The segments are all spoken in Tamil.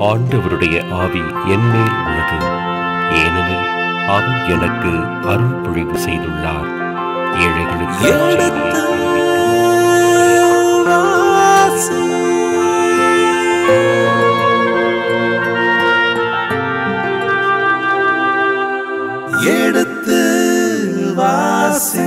ஆண்டவருடைய ஆவி என்மேல் உள்ளது ஏனெனில் அவர் எனக்கு அருள் பொழிவு செய்துள்ளார் ஏழைகளுக்கு எடுத்து வாசி. எடுத்து வாசி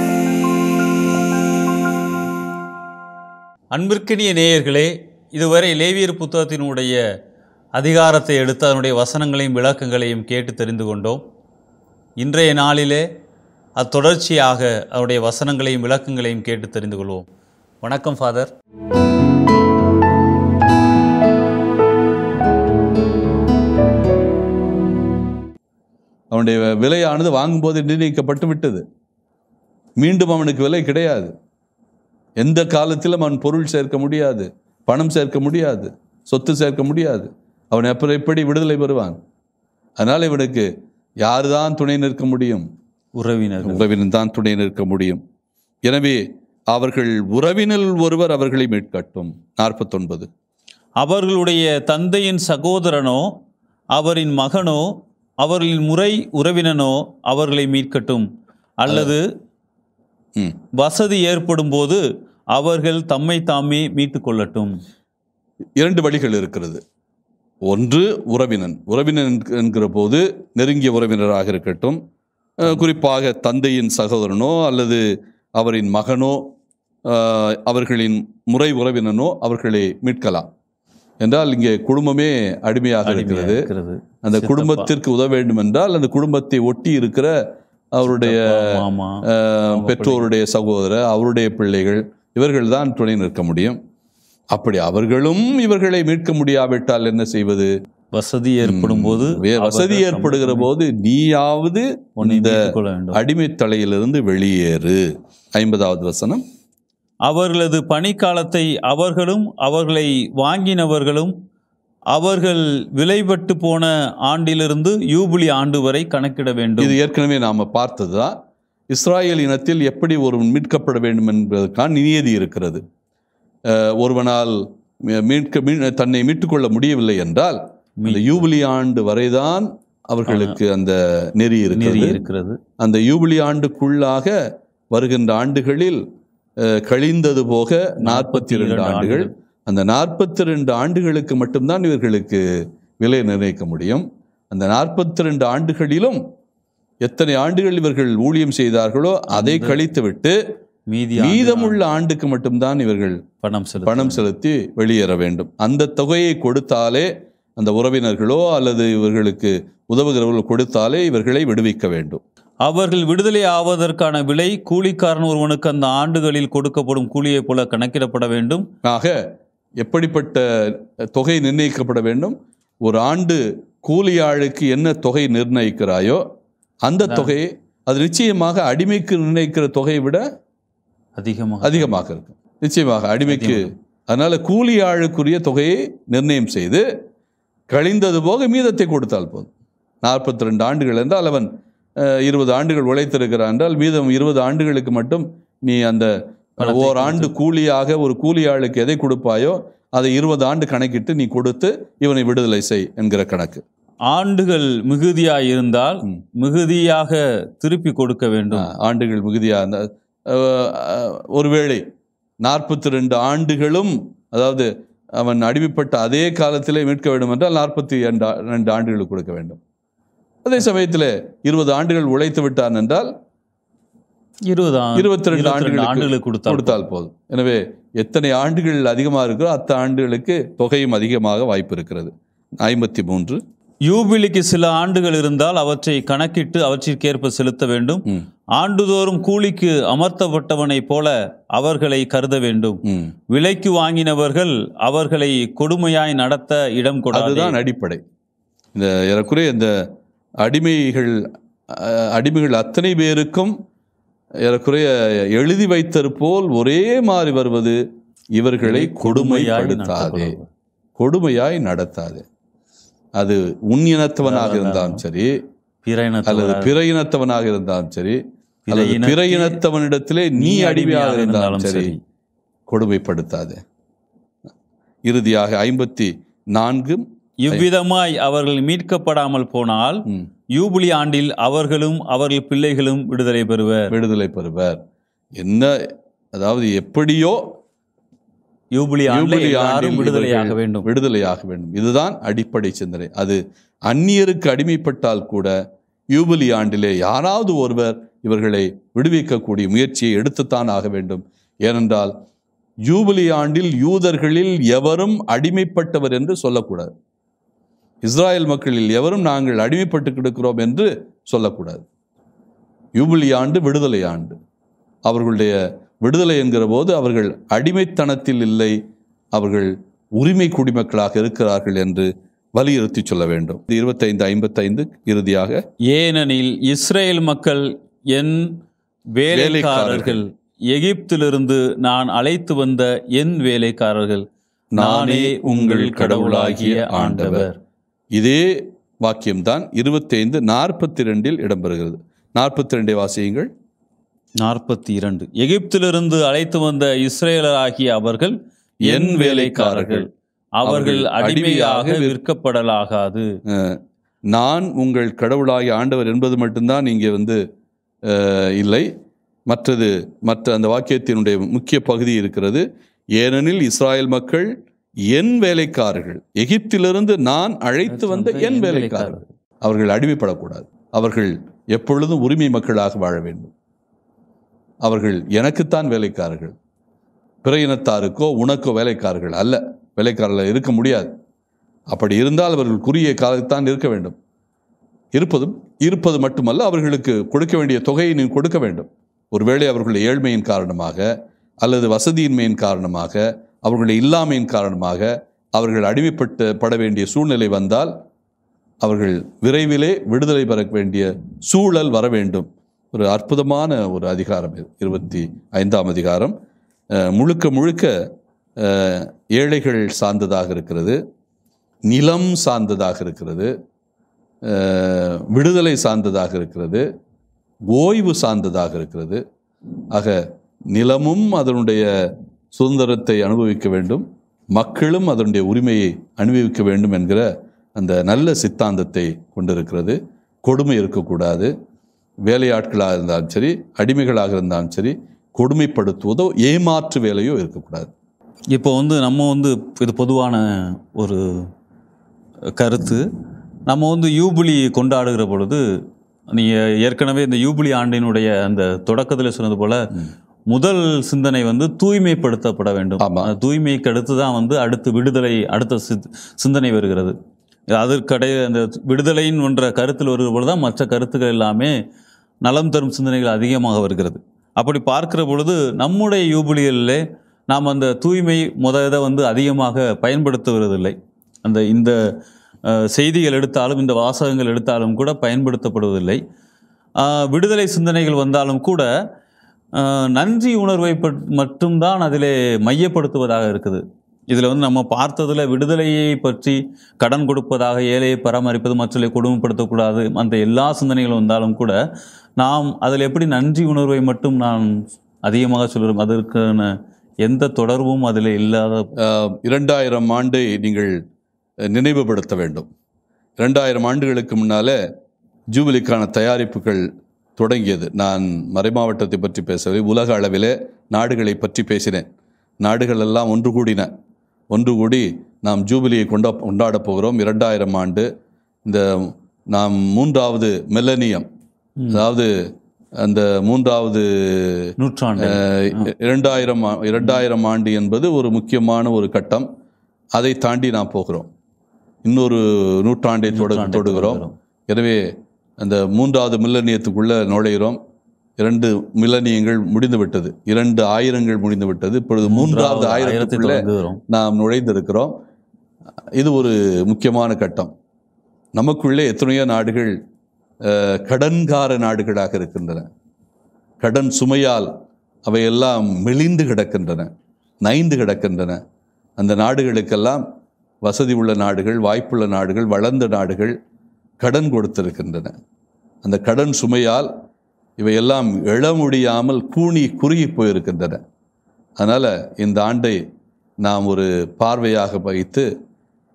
அன்பிற்கினிய நேயர்களே இதுவரை லேவியர் புத்தகத்தினுடைய அதிகாரத்தை எடுத்து அதனுடைய வசனங்களையும் விளக்கங்களையும் கேட்டு தெரிந்து கொண்டோம் இன்றைய நாளிலே அத்தொடர்ச்சியாக அதனுடைய வசனங்களையும் விளக்கங்களையும் கேட்டு தெரிந்து கொள்வோம் வணக்கம் ஃபாதர் அவனுடைய விலையானது வாங்கும்போது நிர்ணயிக்கப்பட்டு விட்டது மீண்டும் அவனுக்கு விலை கிடையாது எந்த காலத்திலும் அவன் பொருள் சேர்க்க முடியாது பணம் சேர்க்க முடியாது சொத்து சேர்க்க முடியாது அவன் அப்புறம் எப்படி விடுதலை பெறுவான் அதனால் இவனுக்கு யார் தான் துணை நிற்க முடியும் உறவினர்கள் உறவினர் தான் துணை நிற்க முடியும் எனவே அவர்கள் உறவினர் ஒருவர் அவர்களை மீட்கட்டும் நாற்பத்தொன்பது அவர்களுடைய தந்தையின் சகோதரனோ அவரின் மகனோ அவர்களின் முறை உறவினனோ அவர்களை மீட்கட்டும் அல்லது ம் வசதி ஏற்படும் போது அவர்கள் தம்மை தாமே மீட்டுக் கொள்ளட்டும் இரண்டு வழிகள் இருக்கிறது ஒன்று உறவினன் உறவினன் என்க- என்கிற போது நெருங்கிய உறவினராக இருக்கட்டும் அஹ், குறிப்பாக தந்தையின் சகோதரனோ அல்லது அவரின் மகனோ அஹ், அவர்களின் முறை உறவினனோ அவர்களை மீட்கலாம் என்றால் இங்கே குடும்பமே அடிமையாக இருக்கிறது இருக்கிறது அந்த சித்தப்பா, குடும்பத்திற்கு உதவ வேண்டும் என்றால் அந்த குடும்பத்தை ஒட்டி இருக்கிற அவருடைய சித்தப்பா, மாமா அஹ், பெற்றோருடைய சகோதரர் அவருடைய பிள்ளைகள் இவர்கள் தான் துணை நிற்க முடியும் அப்படி அவர்களும் இவர்களை மீட்க முடியாவிட்டால் என்ன செய்வது வசதி ஏற்படும் போது வே- வசதி அவர்கள் ஏற்படுகிற தம்மை போது நீயாவது உன்னை இந்த மீட்டுக் கொள்ள வேண்டும் அடிமை தலையிலிருந்து வெளியேறு ஐம்பதாவது வசனம் அவர்களது பணிக்காலத்தை அவர்களும் அவர்களை வாங்கினவர்களும் அவர்கள் விலைபட்டு போன ஆண்டிலிருந்து யூபிலி ஆண்டு வரை கணக்கிட வேண்டும் இது ஏற்கனவே நாம பார்த்ததுதான் இஸ்ராயேல் இனத்தில் எப்படி ஒரு மீட்கப்பட வேண்டும் என்பதற்கான நியதி இருக்கிறது அஹ், ஒருவனால் மீ- மீட்க மீ- தன்னை மீட்டுக்கொள்ள முடியவில்லை என்றால் அந்த யூபிலி ஆண்டு வரைதான் அவர்களுக்கு அந்த நெறி நெறி இருக்கிறது இருக்கிறது அந்த யூபிலி ஆண்டுக்குள்ளாக வருகின்ற ஆண்டுகளில் அஹ், கழிந்தது போக நாற்பத்தி ரெண்டு ஆண்டுகள் அந்த நாற்பத்தி ரெண்டு ஆண்டுகளுக்கு மட்டும்தான் இவர்களுக்கு விலை நிர்ணயிக்க முடியும் அந்த நாற்பத்தி ரெண்டு ஆண்டுகளிலும் எத்தனை ஆண்டுகள் இவர்கள் ஊழியம் செய்தார்களோ அதை கழித்துவிட்டு மீதி மீதமுள்ள ஆண்டுக்கு மட்டும்தான் இவர்கள் பணம் செலுத்த பணம் செலுத்தி வெளியேற வேண்டும் அந்த தொகையை கொடுத்தாலே அந்த உறவினர்களோ அல்லது இவர்களுக்கு உதவுகிறவர்கள் கொடுத்தாலே இவர்களை விடுவிக்க வேண்டும் அவர்கள் விடுதலை ஆவதற்கான விலை கூலிக்காரன் ஒருவனுக்கு அந்த ஆண்டுகளில் கொடுக்கப்படும் கூலியைப் போல கணக்கிடப்பட வேண்டும் ஆக எப்படிப்பட்ட தொகை நிர்ணயிக்கப்பட வேண்டும் ஒரு ஆண்டு கூலியாளுக்கு என்ன தொகை நிர்ணயிக்கிறாயோ அந்த தொகை அது நிச்சயமாக அடிமைக்கு நிர்ணயிக்கிற தொகையை விட அதிகமாக அதிகமாக இருக்கும் நிச்சயமாக அடிமைக்கு அதனால கூலியாளுக்குரிய தொகையை நிர்ணயம் செய்து கழிந்தது போக மீதத்தை கொடுத்தால் போதும் நாற்பத்தி ரெண்டு ஆண்டுகள் என்றால் அவன் அஹ், இருபது ஆண்டுகள் உழைத்திருக்கிறான் என்றால் மீதம் இருபது ஆண்டுகளுக்கு மட்டும் நீ அந்த பணத்தை ஓர் ஆண்டு கூலியாக ஒரு கூலியாளுக்கு எதை கொடுப்பாயோ அதை இருபது ஆண்டு கணக்கிட்டு நீ கொடுத்து இவனை விடுதலை செய் என்கிற கணக்கு ஆண்டுகள் மிகுதியாய் இருந்தால் ம். மிகுதியாக திருப்பி கொடுக்க வேண்டும் ஆ, ஆண்டுகள் மிகுதியாக அந்த அஹ், அஹ், ஒருவேளை நாற்பத்தி ரெண்டு ஆண்டுகளும் அதாவது அவன் அடிமைப்பட்ட அதே காலத்திலே மீட்க வேண்டும் என்றால் நாற்பத்தி ரெண்டு ஆ- ரெண்டு ஆண்டுகளுக்கு கொடுக்க வேண்டும் அதே சமயத்தில் இருபது ஆண்டுகள் உழைத்து விட்டான் என்றால் இருபது ஆ- இருபத்தி ரெண்டு ஆண்டுகளுக்கு ஆண்டுகளுக்கு கொடுத்தால் கொடுத்தால் போதும் எனவே எத்தனை ஆண்டுகள் அதிகமாக இருக்கோ அத்தனை ஆண்டுகளுக்கு தொகையும் அதிகமாக வாய்ப்பு இருக்கிறது ஐம்பத்தி மூன்று யூபிலிக்கு சில ஆண்டுகள் இருந்தால் அவற்றை கணக்கிட்டு அவற்றிற்கேற்ப செலுத்த வேண்டும் ம் ஆண்டுதோறும் கூலிக்கு அமர்த்தப்பட்டவனைப் போல அவர்களை கருத வேண்டும் ம் விலைக்கு வாங்கினவர்கள் அவர்களை கொடுமையாய் நடத்த இடம் கொடாதே அதுதான் அடிப்படை இந்த ஏறக்குறைய இந்த அடிமைகள் அஹ், அடிமைகள் அத்தனை பேருக்கும் ஏறக்குறைய எழுதி வைத்தது போல் ஒரே மாதிரி வருவது இவர்களை கொடுமைப்படுத்தாதே நடத்தப்படுவது. கொடுமையாய் நடத்தாதே அது உன் இனத்தவனாக இருந்தாலும் சரி பிற அல்லது இனத்தவராக பிற இனத்தவனாக இருந்தாலும் சரி பிற அல்லது பிற இனத்தில் இனத்தவனிடத்திலே நீ அடிமையாக இருந்தாலும் சரி கொடுமைப்படுத்தாதே இறுதியாக ஐம்பத்தி நான்கும் இவ்விதமாய் அவர்கள் மீட்கப்படாமல் போனால் ம். யூபிலி ஆண்டில் அவர்களும் அவர்கள் பிள்ளைகளும் விடுதலை பெறுவர் விடுதலை பெறுவர் என்ன அதாவது எப்படியோ யூபிலி ஆண்டில் யூபிலி எல்லாரும் ஆண்டில் விடுதலையாக இவர்கள் வேண்டும் விடுதலையாக வேண்டும் இதுதான் அடிப்படை சிந்தனை அது அந்நியருக்கு அடிமைப்பட்டால் கூட யூபிலி ஆண்டிலே யாராவது ஒருவர் இவர்களை விடுவிக்கக்கூடிய முயற்சியை எடுத்துத்தான் ஆக வேண்டும் ஏனென்றால் யூபிலி ஆண்டில் யூதர்களில் எவரும் அடிமைப்பட்டவர் என்று சொல்லக்கூடாது இஸ்ராயேல் மக்களில் எவரும் நாங்கள் அடிமைப்பட்டு கிடக்கிறோம் என்று சொல்லக்கூடாது யூபிலி ஆண்டு விடுதலை ஆண்டு அவர்களுடைய விடுதலை என்கிற போது அவர்கள் அடிமைத்தனத்தில் இல்லை அவர்கள் உரிமை குடிமக்களாக இருக்கிறார்கள் என்று வலியுறுத்தி சொல்ல வேண்டும் இருபத்தைந்து ஐம்பத்தைந்து இறுதியாக ஏனெனில் இஸ்ரேல் மக்கள் என் வேலைக்காரர்கள் எகிப்திலிருந்து நான் அழைத்து வந்த என் வேலைக்காரர்கள் நானே உங்கள் கடவுளாகிய ஆண்டவர் இதே வாக்கியம்தான் இருபத்தைந்து நாற்பத்தி ரெண்டில் இடம்பெறுகிறது நாற்பத்தி ரெண்டை வாசியுங்கள் நாற்பத்தி இரண்டு எகிப்திலிருந்து அழைத்து வந்த இஸ்ரேலராகிய அவர்கள் என் வேலைக்காரர்கள் அவர்கள் அடிமையாக விற்கப்படலாகாது அஹ், நான் உங்கள் கடவுளாகிய ஆண்டவர் என்பது மட்டும்தான் இங்கே வந்து அஹ், இல்லை மற்றது மற்ற அந்த வாக்கியத்தினுடைய முக்கிய பகுதி இருக்கிறது ஏனெனில் இஸ்ராயேல் மக்கள் என் வேலைக்காரர்கள் எகிப்திலிருந்து நான் அழைத்து வந்த என் வேலைக்காரர்கள் அவர்கள் அடிமைப்படக்கூடாது அவர்கள் எப்பொழுதும் உரிமை மக்களாக வாழ வேண்டும் அவர்கள் எனக்குத்தான் வேலைக்காரர்கள் பிற இனத்தாருக்கோ உனக்கோ வேலைக்காரர்கள் அல்ல வேலைக்காரர்கள் இருக்க முடியாது அப்படி இருந்தால் அவர்கள் குறுகிய காலத்தான் இருக்க வேண்டும் இருப்பதும் இருப்பது மட்டுமல்ல அவர்களுக்கு கொடுக்க வேண்டிய தொகையை நீ கொடுக்க வேண்டும் ஒருவேளை அவர்களுடைய ஏழ்மையின் காரணமாக அல்லது வசதியின்மையின் காரணமாக அவர்களுடைய இல்லாமையின் காரணமாக அவர்கள் அடிமைப்பட்டு பட வேண்டிய சூழ்நிலை வந்தால் அவர்கள் விரைவிலே விடுதலை பெற வேண்டிய சூழல் வர வேண்டும் ஒரு அற்புதமான ஒரு அதிகாரம் இது இருபத்தி ஐந்தாம் அதிகாரம் அஹ், முழுக்க முழுக்க அஹ், ஏழைகள் சார்ந்ததாக இருக்கிறது நிலம் சார்ந்ததாக இருக்கிறது அஹ், விடுதலை சார்ந்ததாக இருக்கிறது ஓய்வு சார்ந்ததாக இருக்கிறது ஆக நிலமும் அதனுடைய சுதந்திரத்தை அனுபவிக்க வேண்டும் மக்களும் அதனுடைய உரிமையை அனுபவிக்க வேண்டும் என்கிற அந்த நல்ல சித்தாந்தத்தை கொண்டிருக்கிறது கொடுமை இருக்கக்கூடாது வேலையாட்களாக இருந்தாலும் சரி அடிமைகளாக இருந்தாலும் சரி கொடுமைப்படுத்துவதோ ஏமாற்று வேலையோ இருக்கக்கூடாது இப்போ வந்து நம்ம வந்து இது பொதுவான ஒரு கருத்து நம்ம வந்து யூபிலி கொண்டாடுகிற பொழுது நீங்கள் ஏற்கனவே இந்த யூபிலி ஆண்டினுடைய அந்த தொடக்கத்தில் சொன்னது போல முதல் சிந்தனை வந்து தூய்மைப்படுத்தப்பட வேண்டும் ஆமா. அந்த தூய்மைக்கு அடுத்து தான் வந்து அடுத்து விடுதலை அடுத்த சித்- சிந்தனை வருகிறது அதற்கடை அந்த விடுதலையின் என்ற கருத்தில் வருகிற பொழுது தான் மற்ற கருத்துக்கள் எல்லாமே நலம் தரும் சிந்தனைகள் அதிகமாக வருகிறது அப்படி பார்க்கிற பொழுது நம்முடைய யூபிலிகளிலே நாம் அந்த தூய்மை முத இதை வந்து அதிகமாக பயன்படுத்துவதில்லை அந்த இந்த அஹ், செய்திகள் எடுத்தாலும் இந்த வாசகங்கள் எடுத்தாலும் கூட பயன்படுத்தப்படுவதில்லை ஆஹ், விடுதலை சிந்தனைகள் வந்தாலும் கூட ஆஹ், நன்றி உணர்வை பட்- மட்டும்தான் அதிலே மையப்படுத்துவதாக இருக்குது இதில் வந்து நம்ம பார்த்ததில் விடுதலையை பற்றி கடன் கொடுப்பதாக ஏழையை பராமரிப்பது மற்றவர்களை கொடுமைப்படுத்தக்கூடாது அந்த எல்லா சிந்தனைகளும் வந்தாலும் கூட நாம் அதில் எப்படி நன்றி உணர்வை மட்டும் நான் அதிகமாக சொல்கிறோம் அதற்கான எந்த தொடர்பும் அதில் இல்லாத ஆஹ், இரண்டாயிரம் ஆண்டை நீங்கள் அஹ், நினைவுபடுத்த வேண்டும் இரண்டாயிரம் ஆண்டுகளுக்கு முன்னாலே ஜூபிலிக்கான தயாரிப்புகள் தொடங்கியது நான் மறைமாவட்டத்தை பற்றி பேசவே உலக அளவிலே நாடுகளை பற்றி பேசினேன் நாடுகள் எல்லாம் ஒன்று கூடின ஒன்று கூடி நாம் ஜூபிலியை கொண்டா கொண்டாடப் போகிறோம் இரண்டாயிரம் ஆண்டு இந்த நாம் மூன்றாவது மெல்லனியம் அதாவது அந்த மூன்றாவது நூற்றாண்டு அஹ், இரண்டாயிரம் ஆ- இரண்டாயிரம் ஆண்டு என்பது ஒரு முக்கியமான ஒரு கட்டம் அதை தாண்டி நாம் போகிறோம் இன்னொரு நூற்றாண்டை தொடு நூற்றாண்டை தொடுகிறோம் தொடுகிறோம். எனவே அந்த மூன்றாவது மில்லனியத்துக்குள்ள நுழைகிறோம் இரண்டு மில்லனியங்கள் முடிந்து விட்டது இரண்டு ஆயிரங்கள் முடிந்து விட்டது இப்பொழுது மூன்றாவது ஆயிரத்தை ஆயிரத்துக்குள்ள தொடங்குகிறோம் நாம் நுழைந்திருக்கிறோம் இது ஒரு முக்கியமான கட்டம் நமக்குள்ளே எத்தனையோ நாடுகள் அஹ், கடன்கார நாடுகளாக இருக்கின்றன கடன் சுமையால் அவையெல்லாம் மெலிந்து கிடக்கின்றன நைந்து கிடக்கின்றன அந்த நாடுகளுக்கெல்லாம் வசதி உள்ள நாடுகள் வாய்ப்புள்ள நாடுகள் வளர்ந்த நாடுகள் கடன் கொடுத்திருக்கின்றன அந்த கடன் சுமையால் இவையெல்லாம் எழ முடியாமல் கூனி குறுகி போயிருக்கின்றன அதனால் இந்த ஆண்டை நாம் ஒரு பார்வையாக வைத்து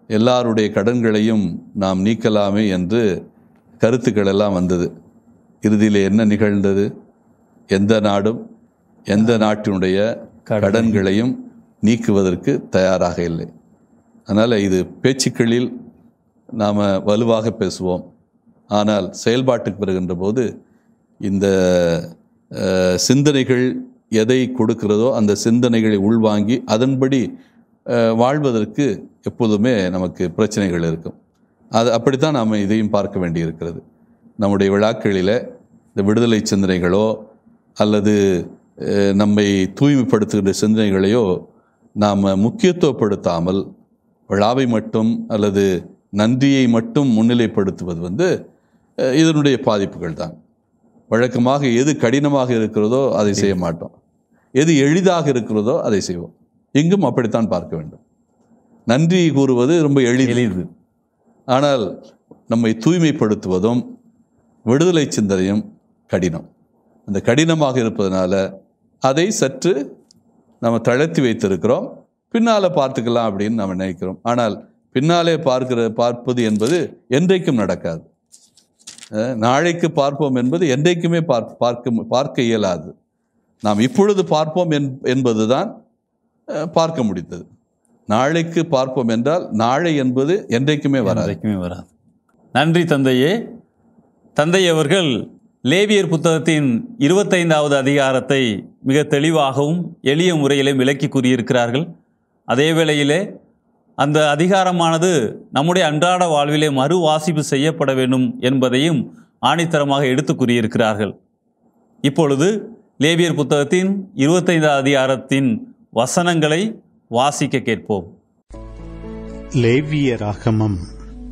எல்லாருடைய கடன்களையும் நாம் நீக்கலாமே என்று கருத்துக்கள் எல்லாம் வந்தது இறுதியில் என்ன நிகழ்ந்தது எந்த நாடும் எந்த நாட்டினுடைய கடன்களையும் நீக்குவதற்கு தயாராக இல்லை அதனால் இது பேச்சுக்களில் நாம் வலுவாக பேசுவோம் ஆனால் செயல்பாட்டுக்கு வருகின்ற போது இந்த அஹ், சிந்தனைகள் எதை கொடுக்கிறதோ அந்த சிந்தனைகளை உள்வாங்கி அதன்படி அஹ், வாழ்வதற்கு எப்போதுமே நமக்கு பிரச்சனைகள் இருக்கும் அது அப்படித்தான் நாம் இதையும் பார்க்க வேண்டியிருக்கிறது நம்முடைய விழாக்களில் இந்த விடுதலை சிந்தனைகளோ அல்லது அஹ், நம்மை தூய்மைப்படுத்துகின்ற சிந்தனைகளையோ நாம் முக்கியத்துவப்படுத்தாமல் விழாவை மட்டும் அல்லது நன்றியை மட்டும் முன்னிலைப்படுத்துவது வந்து அஹ், இதனுடைய பாதிப்புகள் தான் வழக்கமாக எது கடினமாக இருக்கிறதோ அதை செய்ய மாட்டோம் எது எளிதாக இருக்கிறதோ அதை செய்வோம் இங்கும் அப்படித்தான் பார்க்க வேண்டும் நன்றி கூறுவது ரொம்ப எளிது எளிது ஆனால் நம்மை தூய்மைப்படுத்துவதும் விடுதலை சிந்தனையும் கடினம் அந்த கடினமாக இருப்பதனால அதை சற்று நம்ம தளர்த்தி வைத்திருக்கிறோம் பின்னால பார்த்துக்கலாம் அப்படின்னு நம்ம நினைக்கிறோம் ஆனால் பின்னாலே பார்க்கிற பார்ப்பது என்பது என்றைக்கும் நடக்காது அஹ், நாளைக்கு பார்ப்போம் என்பது என்றைக்குமே பார்க்க பார்க்க பார்க்க இயலாது நாம் இப்பொழுது பார்ப்போம் என் என்பதுதான் அஹ், பார்க்க முடிந்தது நாளைக்கு பார்ப்போம் என்றால் நாளை என்பது என்றைக்குமே வராது என்றைக்குமே வராது நன்றி தந்தையே தந்தை அவர்கள் லேவியர் புத்தகத்தின் இருபத்தைந்தாவது அதிகாரத்தை மிக தெளிவாகவும் எளிய முறையிலே விளக்கி கூறியிருக்கிறார்கள் அதே வேளையிலே அந்த அதிகாரமானது நம்முடைய அன்றாட வாழ்விலே மறு வாசிப்பு செய்யப்பட வேண்டும் என்பதையும் ஆணித்தரமாக எடுத்து கூறியிருக்கிறார்கள் இப்பொழுது லேவியர் புத்தகத்தின் இருபத்தைந்தாவது அதிகாரத்தின் வசனங்களை வாசிக்க கேட்போம் லேவியராகமம்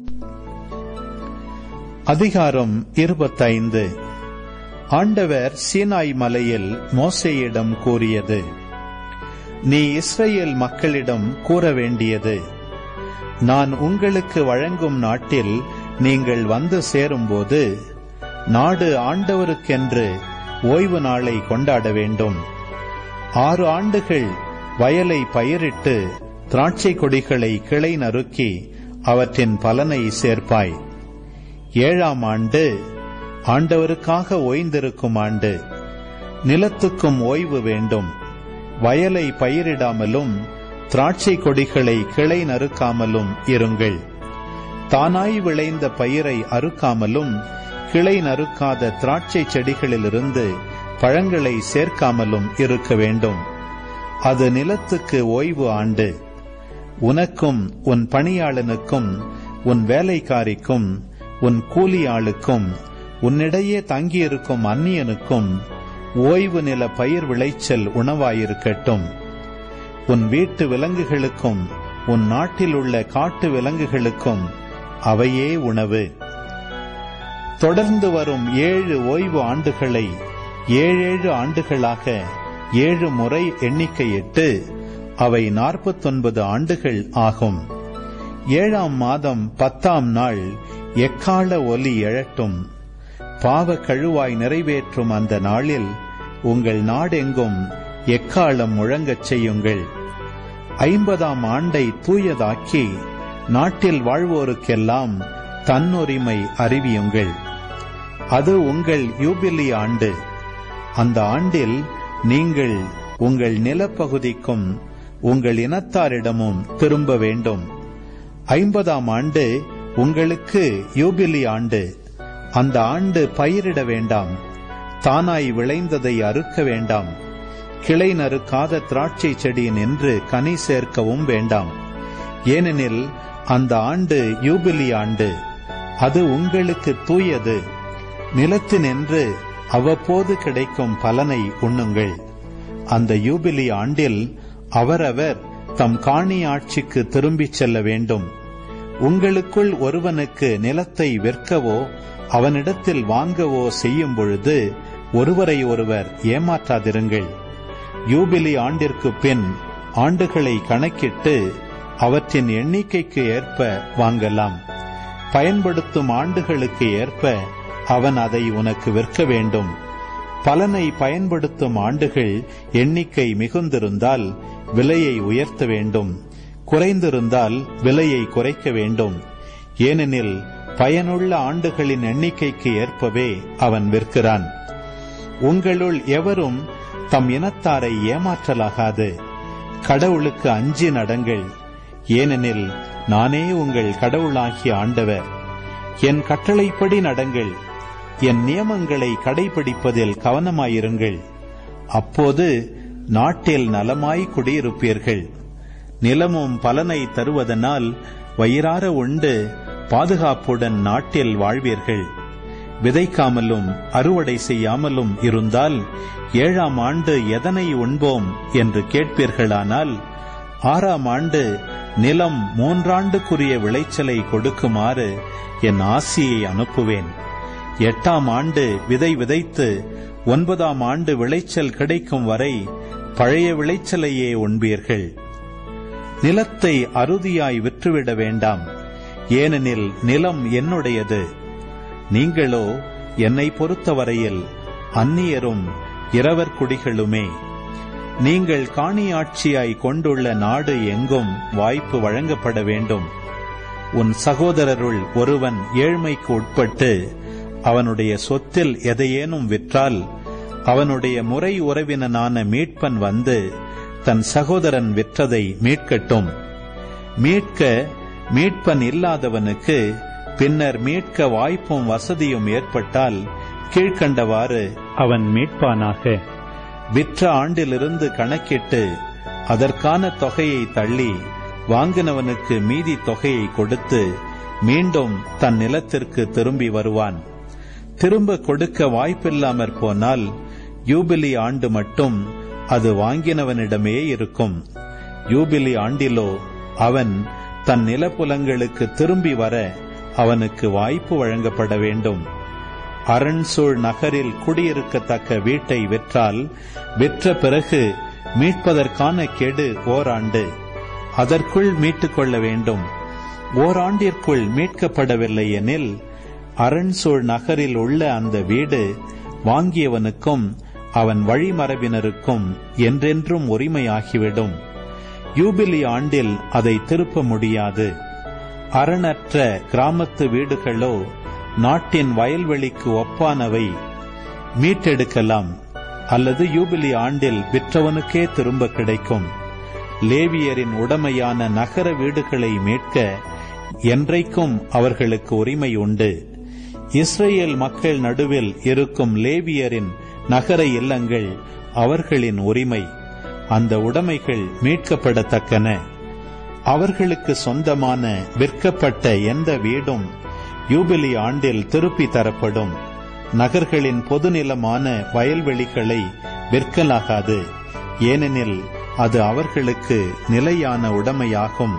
அதிகாரம் இருபத்தைந்து ஆண்டவர் சீனாய் மலையில் மோசேயிடம் கூறியது நீ இஸ்ரவேல் மக்களிடம் கூற வேண்டியது நான் உங்களுக்கு வழங்கும் நாட்டில் நீங்கள் வந்து சேரும்போது நாடு ஆண்டவருக்கென்று ஓய்வு நாளை கொண்டாட வேண்டும் ஆறு ஆண்டுகள் வயலை பயிரிட்டு திராட்சை கொடிகளை கிளை நறுக்கி அவற்றின் பலனை சேர்ப்பாய் ஏழாம் ஆண்டு ஆண்டவருக்காக ஓய்ந்திருக்கும் ஆண்டு நிலத்துக்கும் ஓய்வு வேண்டும் வயலை பயிரிடாமலும் திராட்சை கொடிகளை கிளை நறுக்காமலும் இருங்கள் தானாய் விளைந்த பயிரை அறுக்காமலும் கிளை நறுக்காத திராட்சை செடிகளிலிருந்து பழங்களை சேர்க்காமலும் இருக்க வேண்டும் அது நிலத்துக்கு ஓய்வு ஆண்டு உனக்கும் உன் பணியாளனுக்கும் உன் வேலைக்காரிக்கும் உன் கூலியாளுக்கும் உன்னிடையே தங்கியிருக்கும் அந்நியனுக்கும் ஓய்வு நில பயிர் விளைச்சல் உணவாயிருக்கட்டும் உன் வீட்டு விலங்குகளுக்கும் உன் நாட்டில் உள்ள காட்டு விலங்குகளுக்கும் அவையே உணவு தொடர்ந்து வரும் ஏழு ஓய்வு ஆண்டுகளை ஏழேழு ஆண்டுகளாக ஏழு முறை எண்ணிக்கையிட்டு அவை நாற்பத்தொன்பது ஆண்டுகள் ஆகும் ஏழாம் மாதம் பத்தாம் நாள் எக்கால ஒலி எழட்டும் பாவ கழுவாய் நிறைவேற்றும் அந்த நாளில் உங்கள் நாடெங்கும் எக்காலம் முழங்கச் செய்யுங்கள் ஐம்பதாம் ஆண்டை தூயதாக்கி நாட்டில் வாழ்வோருக்கெல்லாம் தன்னுரிமை அறிவியுங்கள் அது உங்கள் யூபிலி ஆண்டு அந்த ஆண்டில் நீங்கள் உங்கள் நிலப்பகுதிக்கும் உங்கள் இனத்தாரிடமும் திரும்ப வேண்டும் ஐம்பதாம் ஆண்டு உங்களுக்கு யூபிலி ஆண்டு அந்த ஆண்டு பயிரிட வேண்டாம் தானாய் விளைந்ததை அறுக்க வேண்டாம் கிளை நறுக்காத திராட்சை செடி நின்று கனி சேர்க்கவும் வேண்டாம் ஏனெனில் அந்த ஆண்டு யூபிலி ஆண்டு அது உங்களுக்கு தூயது நிலத்தினின்று அவ்வப்போது கிடைக்கும் பலனை உண்ணுங்கள் அந்த யூபிலி ஆண்டில் அவரவர் தம் காணி ஆட்சிக்கு திரும்பிச் செல்ல வேண்டும் உங்களுக்குள் ஒருவனுக்கு நிலத்தை விற்கவோ அவனிடத்தில் வாங்கவோ செய்யும் பொழுது ஒருவரை ஒருவர் ஏமாற்றாதிருங்கள் யூபிலி ஆண்டிற்கு பின் ஆண்டுகளை கணக்கிட்டு அவற்றின் எண்ணிக்கைக்கு ஏற்ப வாங்கலாம் பயன்படுத்தும் ஆண்டுகளுக்கு ஏற்ப அவன் அதை உனக்கு விற்க வேண்டும் பலனை பயன்படுத்தும் ஆண்டுகள் எண்ணிக்கை மிகுந்திருந்தால் விலையை உயர்த்த வேண்டும் குறைந்திருந்தால் விலையை குறைக்க வேண்டும் ஏனெனில் பயனுள்ள ஆண்டுகளின் எண்ணிக்கைக்கு ஏற்பவே அவன் விற்கிறான் உங்களுள் எவரும் தம் இனத்தாரை ஏமாற்றலாகாது கடவுளுக்கு அஞ்சி நடங்கள் ஏனெனில் நானே உங்கள் கடவுளாகிய ஆண்டவர் என் கட்டளைப்படி நடங்கள் என் நியமங்களை கடைபிடிப்பதில் கவனமாயிருங்கள் அப்போது நாட்டில் நலமாய் குடியிருப்பீர்கள் நிலமும் பலனை தருவதனால் வயிறார உண்டு பாதுகாப்புடன் நாட்டில் வாழ்வீர்கள் விதைக்காமலும் அறுவடை செய்யாமலும் இருந்தால் ஏழாம் ஆண்டு எதனை உண்போம் என்று கேட்பீர்களானால் ஆறாம் ஆண்டு நிலம் மூன்றாண்டுக்குரிய விளைச்சலை கொடுக்குமாறு என் ஆசியை அனுப்புவேன் எட்டாம் ஆண்டு விதை விதைத்து ஒன்பதாம் ஆண்டு விளைச்சல் கிடைக்கும் வரை பழைய விளைச்சலையே உண்பீர்கள் நிலத்தை அறுதியாய் விற்றுவிட வேண்டாம் ஏனெனில் நிலம் என்னுடையது நீங்களோ என்னை பொறுத்தவரையில் அந்நியரும் இரவர் குடிகளுமே நீங்கள் காணியாட்சியாய் கொண்டுள்ள நாடு எங்கும் வாய்ப்பு வழங்கப்பட வேண்டும் உன் சகோதரருள் ஒருவன் ஏழ்மைக்கு உட்பட்டு அவனுடைய சொத்தில் எதையேனும் விற்றால் அவனுடைய முறை உறவினனான மீட்பன் வந்து தன் சகோதரன் விற்றதை மீட்கட்டும் மீட்க மீட்பன் இல்லாதவனுக்கு பின்னர் மீட்க வாய்ப்பும் வசதியும் ஏற்பட்டால் கீழ்க்கண்டவாறு அவன் மீட்பானாக விற்ற ஆண்டிலிருந்து கணக்கிட்டு அதற்கான தொகையை தள்ளி வாங்கினவனுக்கு மீதி தொகையை கொடுத்து மீண்டும் தன் நிலத்திற்கு திரும்பி வருவான் திரும்ப கொடுக்க வாய்ப்பில்லாமற் போனால் யூபிலி ஆண்டு மட்டும் அது வாங்கினவனிடமே இருக்கும் யூபிலி ஆண்டிலோ அவன் தன் நிலப்புலங்களுக்கு திரும்பி வர அவனுக்கு வாய்ப்பு வழங்கப்பட வேண்டும் அரண்சூழ் நகரில் குடியிருக்கத்தக்க வீட்டை விற்றால் விற்ற பிறகு மீட்பதற்கான கெடு ஓராண்டு அதற்குள் மீட்டுக் கொள்ள வேண்டும் ஓராண்டிற்குள் மீட்கப்படவில்லை எனில் அரண்சூழ் நகரில் உள்ள அந்த வீடு வாங்கியவனுக்கும் அவன் வழிமரபினருக்கும் என்றென்றும் உரிமையாகிவிடும் யூபிலி ஆண்டில் அதை திருப்ப முடியாது அரணற்ற கிராமத்து வீடுகளோ நாட்டின் வயல்வெளிக்கு ஒப்பானவை மீட்டெடுக்கலாம் அல்லது யூபிலி ஆண்டில் விற்றவனுக்கே திரும்ப கிடைக்கும் லேவியரின் உடமையான நகர வீடுகளை மீட்க என்றைக்கும் அவர்களுக்கு உரிமை உண்டு இஸ்ரேல் மக்கள் நடுவில் இருக்கும் லேவியரின் நகர இல்லங்கள் அவர்களின் உரிமை அந்த உடைமைகள் மீட்கப்படத்தக்கன அவர்களுக்கு சொந்தமான விற்கப்பட்ட எந்த வீடும் யூபிலி ஆண்டில் திருப்பி தரப்படும் நகர்களின் பொதுநிலமான வயல்வெளிகளை விற்கலாகாது ஏனெனில் அது அவர்களுக்கு நிலையான உடைமையாகும்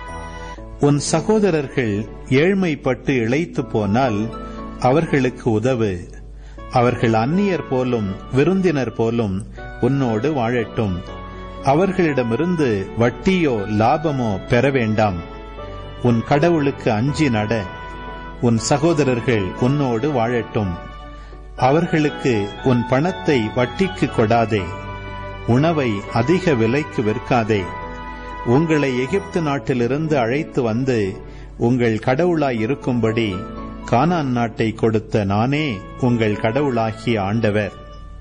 உன் சகோதரர்கள் ஏழ்மைப்பட்டு இழைத்து போனால் அவர்களுக்கு உதவு அவர்கள் அந்நியர் போலும் விருந்தினர் போலும் உன்னோடு வாழட்டும் அவர்களிடமிருந்து வட்டியோ லாபமோ பெற வேண்டாம் உன் கடவுளுக்கு அஞ்சி நட உன் சகோதரர்கள் உன்னோடு வாழட்டும் அவர்களுக்கு உன் பணத்தை வட்டிக்கு கொடாதே உணவை அதிக விலைக்கு விற்காதே உங்களை எகிப்து நாட்டிலிருந்து அழைத்து வந்து உங்கள் கடவுளாய் இருக்கும்படி கானான் நாட்டை கொடுத்த நானே உங்கள் கடவுளாகிய ஆண்டவர்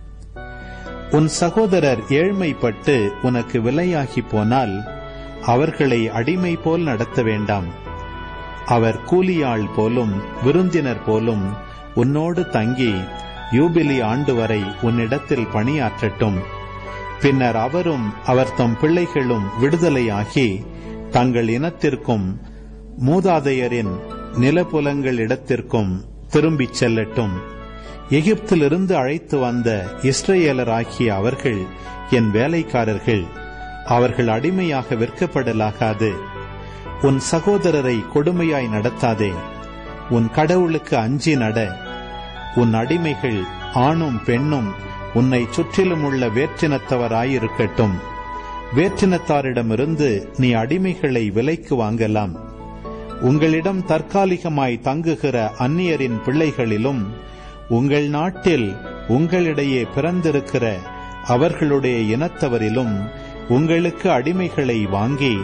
உன் சகோதரர் ஏழ்மைப்பட்டு உனக்கு விலையாகி போனால் அவர்களை அடிமை போல் நடத்த வேண்டாம் அவர் கூலியாள் போலும் விருந்தினர் போலும் உன்னோடு தங்கி யூபிலி ஆண்டு வரை உன்னிடத்தில் பணியாற்றட்டும் பின்னர் அவரும் அவர் தம் பிள்ளைகளும் விடுதலையாகி தங்கள் இனத்திற்கும் மூதாதையரின் நிலப்புலங்களிடத்திற்கும் திரும்பிச் செல்லட்டும் எகிப்திலிருந்து அழைத்து வந்த இஸ்ரேலராகிய அவர்கள் என் வேலைக்காரர்கள் அவர்கள் அடிமையாக விற்கப்படலாகாது உன் சகோதரரை கொடுமையாய் நடத்தாதே உன் கடவுளுக்கு அஞ்சி நட உன் அடிமைகள் ஆணும் பெண்ணும் உன்னை சுற்றிலும் உள்ள வேற்றினத்தவராயிருக்கட்டும் வேற்றினத்தாரிடமிருந்து நீ அடிமைகளை விலைக்கு வாங்கலாம் உங்களிடம் தற்காலிகமாய் தங்குகிற அந்நியரின் பிள்ளைகளிலும் உங்கள் நாட்டில் உங்களிடையே பிறந்திருக்கிற அவர்களுடைய இனத்தவரிலும் உங்களுக்கு அடிமைகளை வாங்கி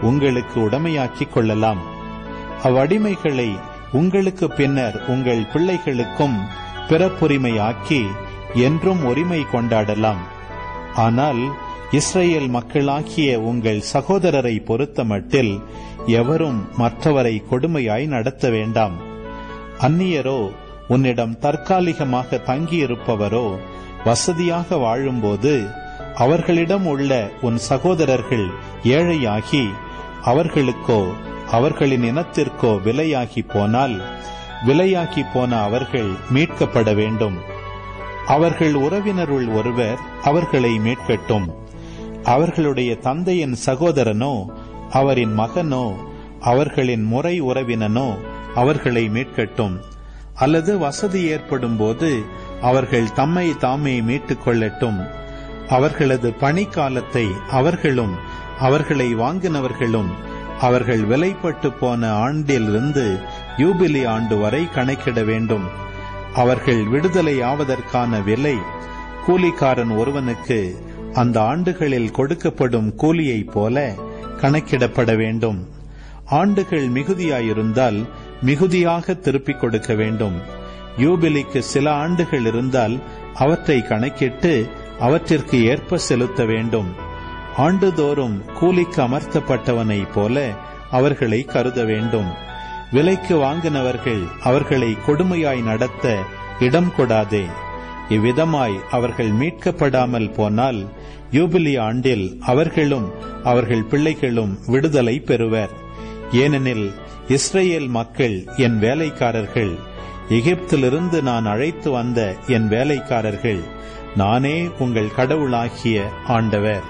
உங்களுக்கு உடைமையாக்கிக் கொள்ளலாம் அவ்வடிமைகளை உங்களுக்கு பின்னர் உங்கள் பிள்ளைகளுக்கும் பிறப்புரிமையாக்கி என்றும் உரிமை கொண்டாடலாம் ஆனால் இஸ்ரேல் மக்களாகிய உங்கள் சகோதரரை பொறுத்தமட்டில் எவரும் மற்றவரை கொடுமையாய் நடத்த வேண்டாம் அந்நியரோ உன்னிடம் தற்காலிகமாக தங்கியிருப்பவரோ வசதியாக வாழும்போது அவர்களிடம் உள்ள உன் சகோதரர்கள் ஏழையாகி அவர்களுக்கோ அவர்களின் இனத்திற்கோ விலையாகி போனால் விலையாகி போன அவர்கள் மீட்கப்பட வேண்டும் அவர்கள் உறவினருள் ஒருவர் அவர்களை மீட்கட்டும் அவர்களுடைய தந்தையின் சகோதரனோ அவரின் மகனோ அவர்களின் முறை உறவினனோ அவர்களை மீட்கட்டும் அல்லது வசதி ஏற்படும் போது அவர்கள் தம்மை தாமே மீட்டுக் கொள்ளட்டும் அவர்களது பணிக்காலத்தை அவர்களும் அவர்களை வாங்கினவர்களும் அவர்கள் விலைப்பட்டு போன ஆண்டிலிருந்து யூபிலி ஆண்டு வரை கணக்கிட வேண்டும் அவர்கள் விடுதலை ஆவதற்கான விலை கூலிக்காரன் ஒருவனுக்கு அந்த ஆண்டுகளில் கொடுக்கப்படும் கூலியைப் போல கணக்கிடப்பட வேண்டும் ஆண்டுகள் மிகுதியாயிருந்தால் மிகுதியாக திருப்பிக் கொடுக்க வேண்டும் யூபிலிக்கு சில ஆண்டுகள் இருந்தால் அவற்றை கணக்கிட்டு அவற்றிற்கு ஏற்ப செலுத்த வேண்டும் ஆண்டுதோறும் கூலிக்கு அமர்த்தப்பட்டவனைப் போல அவர்களை கருத வேண்டும் விலைக்கு வாங்கினவர்கள் அவர்களை கொடுமையாய் நடத்த இடம் கொடாதே இவ்விதமாய் அவர்கள் மீட்கப்படாமல் போனால் யூபிலி ஆண்டில் அவர்களும் அவர்கள் பிள்ளைகளும் விடுதலை பெறுவர் ஏனெனில் இஸ்ரேல் மக்கள் என் வேலைக்காரர்கள் எகிப்திலிருந்து நான் அழைத்து வந்த என் வேலைக்காரர்கள் நானே உங்கள் கடவுளாகிய ஆண்டவர்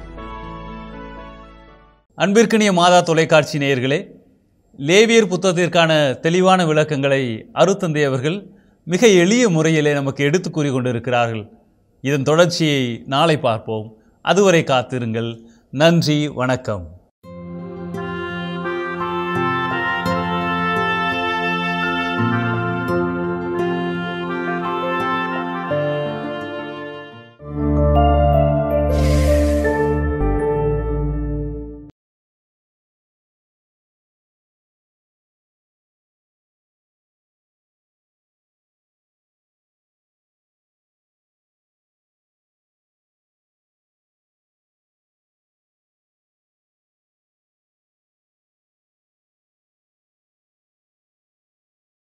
அன்பிற்கினிய மாதா தொலைக்காட்சி நேயர்களே லேவியர் புத்தகத்திற்கான தெளிவான விளக்கங்களை அருத்தந்தை அவர்கள் மிக எளிய முறையிலே நமக்கு எடுத்து கூறி கொண்டிருக்கிறார்கள் இதன் தொடர்ச்சியை நாளை பார்ப்போம் அதுவரை காத்திருங்கள் நன்றி வணக்கம்